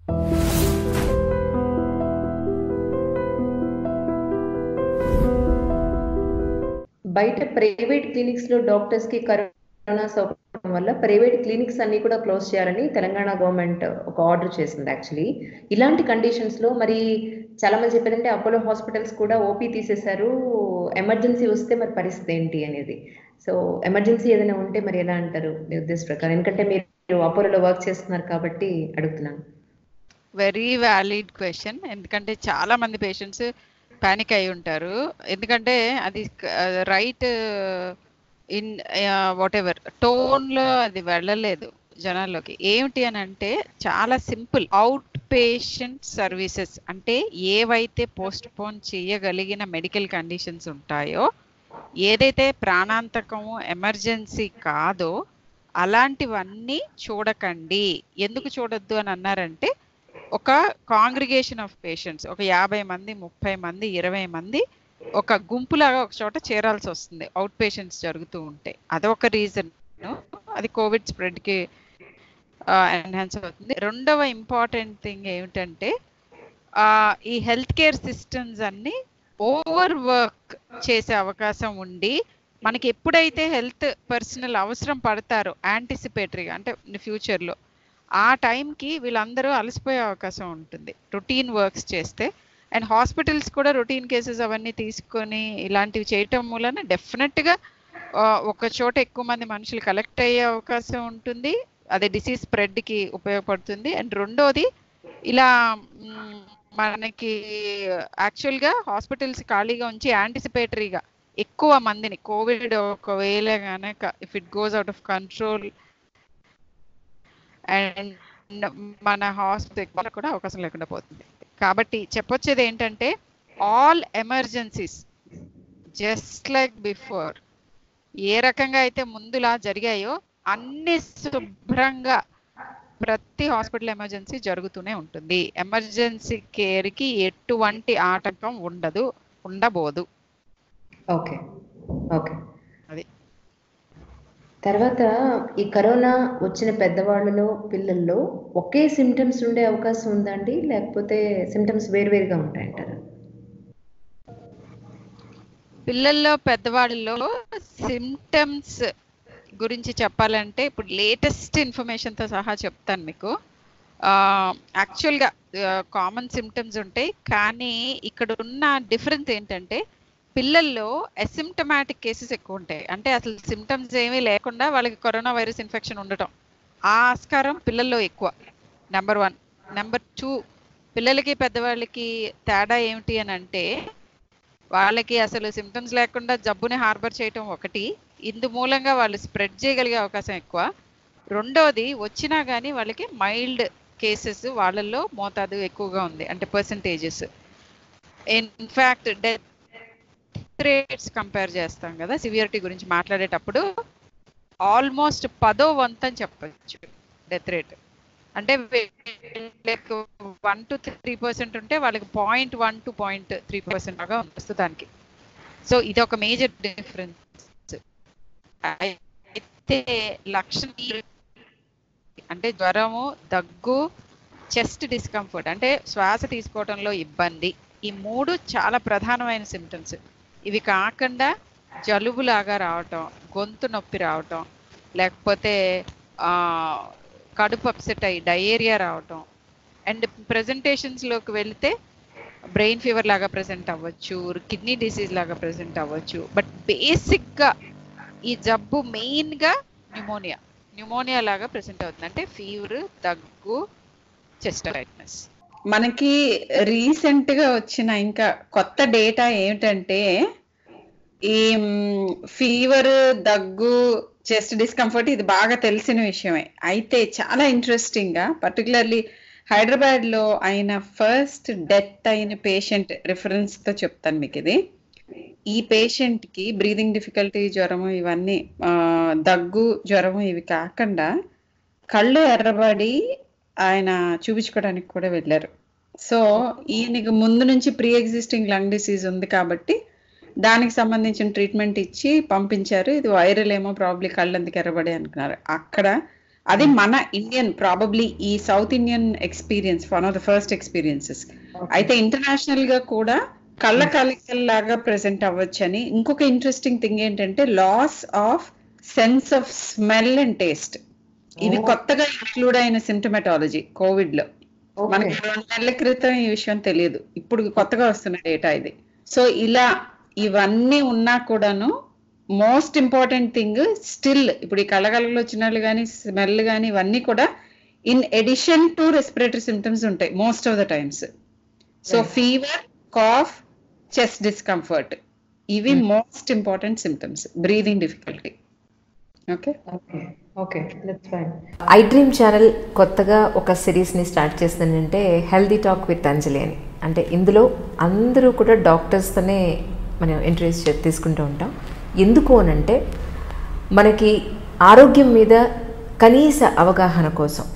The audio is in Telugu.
బయట ప్రైవేట్ క్లినిక్స్ లో డాక్టర్స్ కి కరోనా సోకడం వల్ల ప్రైవేట్ క్లినిక్స్ అన్ని కూడా క్లోజ్ చేయాలని తెలంగాణ గవర్నమెంట్ ఒక ఆర్డర్ చేసింది యాక్చువల్లీ ఇలాంటి కండిషన్స్ లో మరి చాలా మంది చెప్పేదంటే అపోలో హాస్పిటల్స్ కూడా ఓపీ తీసేశారు ఎమర్జెన్సీ వస్తే మరి పరిస్థితి ఏంటి అనేది సో ఎమర్జెన్సీ ఏదైనా ఉంటే మరి ఎలా అంటారు మీ ఉద్దేశ ప్రకారం ఎందుకంటే మీరు అపోలోలో వర్క్ చేస్తున్నారు కాబట్టి అడుగుతున్నాను వెరీ వ్యాలిడ్ క్వశ్చన్ ఎందుకంటే చాలా మంది పేషెంట్స్ పానిక్ అయి ఉంటారు ఎందుకంటే అది రైట్ ఇన్ వాట్ ఎవర్ టోన్లో అది వెళ్ళలేదు జనాల్లోకి ఏమిటి అని అంటే చాలా సింపుల్ అవుట్ పేషెంట్ సర్వీసెస్ అంటే ఏవైతే పోస్ట్ పోన్ చేయగలిగిన మెడికల్ కండిషన్స్ ఉంటాయో ఏదైతే ప్రాణాంతకము ఎమర్జెన్సీ కాదో అలాంటివన్నీ చూడకండి ఎందుకు చూడొద్దు అని అన్నారంటే ఒక కాంగ్రిగేషన్ ఆఫ్ పేషెంట్స్ ఒక యాభై మంది ముప్పై మంది ఇరవై మంది ఒక గుంపులాగా ఒక చోట చేరాల్సి వస్తుంది అవుట్ పేషెంట్స్ జరుగుతూ ఉంటే అదొక రీజన్ అది కోవిడ్ స్ప్రెడ్కి ఎన్హాన్స్ అవుతుంది రెండవ ఇంపార్టెంట్ థింగ్ ఏమిటంటే ఈ హెల్త్ కేర్ సిస్టమ్స్ అన్ని ఓవర్ వర్క్ చేసే అవకాశం ఉండి మనకి ఎప్పుడైతే హెల్త్ పర్సనల్ అవసరం పడతారో యాంటిసిపేటరీగా అంటే ఫ్యూచర్లో ఆ టైంకి వీళ్ళందరూ అలసిపోయే అవకాశం ఉంటుంది రొటీన్ వర్క్స్ చేస్తే అండ్ హాస్పిటల్స్ కూడా రొటీన్ కేసెస్ అవన్నీ తీసుకొని ఇలాంటివి చేయటం మూలన డెఫినెట్గా ఒక చోట ఎక్కువ మంది మనుషులు కలెక్ట్ అయ్యే అవకాశం ఉంటుంది అదే డిసీజ్ స్ప్రెడ్కి ఉపయోగపడుతుంది అండ్ రెండోది ఇలా మనకి యాక్చువల్గా హాస్పిటల్స్ ఖాళీగా ఉంచి యాంటిసిపేటరీగా ఎక్కువ మందిని కోవిడ్ ఒకవేళ కనుక if it goes out of control and మన హాస్పిటల్ కూడా అవకాశం లేకుండా పోతుంది కాబట్టి చెప్పొచ్చేది ఏంటంటే all emergencies just like before ఏ రకంగా అయితే ముందులా జరిగాయో అన్ని శుభ్రంగా ప్రతి హాస్పిటల్ ఎమర్జెన్సీ జరుగుతూనే ఉంటుంది ఎమర్జెన్సీ కేర్కి ఎటువంటి ఆటంకం ఉండదు ఉండబోదు ఓకే ఓకే అది తర్వాత ఈ కరోనా వచ్చిన పెద్దవాళ్ళలో పిల్లల్లో ఒకే సిమ్టమ్స్ ఉండే అవకాశం ఉందండి లేకపోతే సిమ్టమ్స్ వేరువేరుగా ఉంటాయంటారా పిల్లల్లో పెద్దవాళ్ళలో సిమ్టమ్స్ గురించి చెప్పాలంటే ఇప్పుడు లేటెస్ట్ ఇన్ఫర్మేషన్తో సహా చెప్తాను మీకు యాక్చువల్గా కామన్ సిమ్టమ్స్ ఉంటాయి కానీ ఇక్కడ ఉన్న డిఫరెన్స్ ఏంటంటే పిల్లల్లో అసిమ్టమాటిక్ కేసెస్ ఎక్కువ ఉంటాయి అంటే అసలు సిమ్టమ్స్ ఏమీ లేకుండా వాళ్ళకి కరోనా వైరస్ ఇన్ఫెక్షన్ ఉండటం ఆ ఆస్కారం పిల్లల్లో ఎక్కువ నెంబర్ వన్ నెంబర్ టూ పిల్లలకి పెద్దవాళ్ళకి తేడా ఏమిటి అని అంటే వాళ్ళకి అసలు సిమ్టమ్స్ లేకుండా జబ్బుని హార్బర్ చేయటం ఒకటి ఇందు మూలంగా వాళ్ళు స్ప్రెడ్ చేయగలిగే అవకాశం ఎక్కువ రెండోది వచ్చినా కానీ వాళ్ళకి మైల్డ్ కేసెస్ వాళ్ళల్లో మోతాదు ఎక్కువగా ఉంది అంటే percentages in fact death rates compare చేస్తాం కదా సివియరిటీ గురించి మాట్లాడేటప్పుడు ఆల్మోస్ట్ పదో వంతు అని చెప్పచ్చు డెత్ రేట్ అంటే వన్ టు త్రీ పర్సెంట్ ఉంటే వాళ్ళకి point one two point three percent లాగా ప్రస్తుతానికి సో ఇది ఒక మేజర్ డిఫరెన్స్ అయితే లక్షణ అంటే జ్వరము దగ్గు చెస్ట్ డిస్కంఫర్ట్ అంటే శ్వాస తీసుకోవడంలో ఇబ్బంది ఈ మూడు చాలా ప్రధానమైన సిమ్టమ్స్ ఇవి కాకుండా జలుబు లాగా రావటం గొంతు నొప్పి రావటం లేకపోతే కడుపు అప్సెట్ అయ్యి డయేరియా రావటం అండ్ ప్రజెంటేషన్స్లోకి వెళితే బ్రెయిన్ ఫీవర్ లాగా ప్రజెంట్ అవ్వచ్చు కిడ్నీ డిసీజ్ లాగా ప్రజెంట్ అవ్వచ్చు బట్ బేసిక్గా ఈ జబ్బు మెయిన్గా న్యూమోనియా న్యూమోనియా లాగా ప్రెసెంట్ అవుతుంది అంటే ఫీవర్ దగ్గు చెస్ట్ టైట్నెస్ మనకి రీసెంట్ గా వచ్చిన ఇంకా కొత్త డేటా ఏమిటంటే ఈ ఫీవర్ దగ్గు చెస్ట్ డిస్కంఫర్ట్ ఇది బాగా తెలిసిన విషయమే అయితే చాలా ఇంట్రెస్టింగ్ గా పర్టికులర్లీ హైదరాబాద్ లో అయిన ఫస్ట్ డెత్ అయిన పేషెంట్ రిఫరెన్స్ తో చెప్తాను మీకు ఇది ఈ పేషెంట్ కి బ్రీదింగ్ డిఫికల్టీ జ్వరము ఇవన్నీ దగ్గు జ్వరము ఇవి కాకుండా కళ్ళు ఎర్రబడి ఆయన చూపించుకోవడానికి కూడా వెళ్ళారు సో ఈయనకి ముందు నుంచి ప్రీ ఎగ్జిస్టింగ్ లంగ్ డిసీజ్ ఉంది కాబట్టి దానికి సంబంధించిన ట్రీట్మెంట్ ఇచ్చి పంపించారు ఇది వైరల్ ఏమో ప్రాబ్లీ కళ్ళందుకు ఎర్రబడి అనుకున్నారు అక్కడ అది మన ఇండియన్ ప్రాబబ్లీ ఈ South Indian experience one of the first experiences అయితే ఇంటర్నేషనల్ గా కూడా కళ్ళ లాగా ప్రెసెంట్ అవ్వచ్చని ఇంకొక ఇంట్రెస్టింగ్ థింగ్ ఏంటంటే loss of sense of smell and taste ఇవి కొత్తగా ఇంక్లూడ్ అయిన సిమ్టమెటాలజీ కోవిడ్ లో మనకి రెండు నెలల క్రితం ఈ విషయం తెలియదు ఇప్పుడు కొత్తగా వస్తున్న డేటా ఇది సో ఇలా ఇవన్నీ ఉన్నా కూడాను మోస్ట్ ఇంపార్టెంట్ థింగ్ స్టిల్ ఇప్పుడు ఈ కళ్ళగలలో వచ్చినట్లు కానీ స్మెల్ కానీ ఇవన్నీ కూడా in addition to respiratory symptoms ఉంటాయి most of the times so fever cough chest discomfort ఇవి most important symptoms breathing difficulty okay okay okay that's fine iDream channel కొత్తగా ఒక సిరీస్ని స్టార్ట్ చేస్తుందంటే హెల్దీ టాక్ విత్ అంజలి అని అంటే ఇందులో అందరూ కూడా డాక్టర్స్తోనే మనం ఇంటర్వ్యూస్ చే- తీసుకుంటూ ఉంటాం ఎందుకు అనంటే మనకి ఆరోగ్యం మీద కనీస అవగాహన కోసం